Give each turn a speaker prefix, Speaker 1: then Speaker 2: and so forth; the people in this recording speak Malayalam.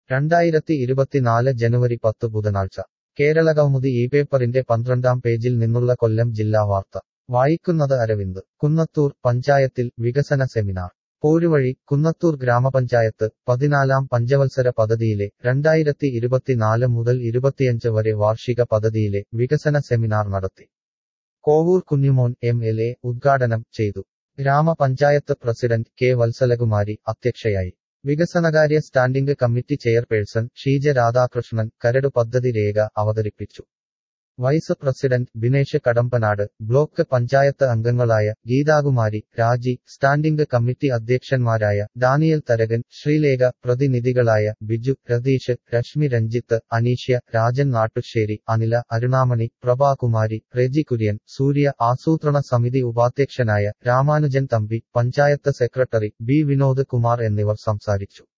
Speaker 1: രണ്ടായിരത്തി ഇരുപത്തിനാല് ജനുവരി പത്ത് ബുധനാഴ്ച കേരളകൗമുദി ഈ പേപ്പറിന്റെ പന്ത്രണ്ടാം പേജിൽ നിന്നുള്ള കൊല്ലം ജില്ലാ വാർത്ത വായിക്കുന്നത് അരവിന്ദ് കുന്നത്തൂർ പഞ്ചായത്തിൽ വികസന സെമിനാർ പോരുവഴി കുന്നത്തൂർ ഗ്രാമപഞ്ചായത്ത് പതിനാലാം പഞ്ചവത്സര പദ്ധതിയിലെ രണ്ടായിരത്തി ഇരുപത്തിനാല് മുതൽ ഇരുപത്തിയഞ്ച് വരെ വാർഷിക പദ്ധതിയിലെ വികസന സെമിനാർ നടത്തി Kovoor Kunjumon M L A ഉദ്ഘാടനം ചെയ്തു ഗ്രാമപഞ്ചായത്ത് പ്രസിഡന്റ് കെ വത്സലകുമാരി അധ്യക്ഷയായി വികസനകാര്യ standing committee chairperson Sheeja Radhakrishnan കരട് പദ്ധതി രേഖ അവതരിപ്പിച്ചു vice president Binesh Kadampanad block panchayat അംഗങ്ങളായ ഗീതാകുമാരി രാജി സ്റ്റാൻഡിംഗ് കമ്മിറ്റി അധ്യക്ഷന്മാരായ ഡാനിയൽ തരകൻ ശ്രീലേഖ പ്രതിനിധികളായ ബിജു രതീഷ് രശ്മി രഞ്ജിത്ത് അനീഷ്യ രാജൻ നാട്ടുശ്ശേരി അനില അരുണാമണി പ്രഭാകുമാരി റെജി കുര്യൻ സൂര്യ ആസൂത്രണ സമിതി ഉപാധ്യക്ഷനായ രാമാനുജൻ തമ്പി പഞ്ചായത്ത് സെക്രട്ടറി ബി വിനോദ് കുമാർ എന്നിവർ സംസാരിച്ചു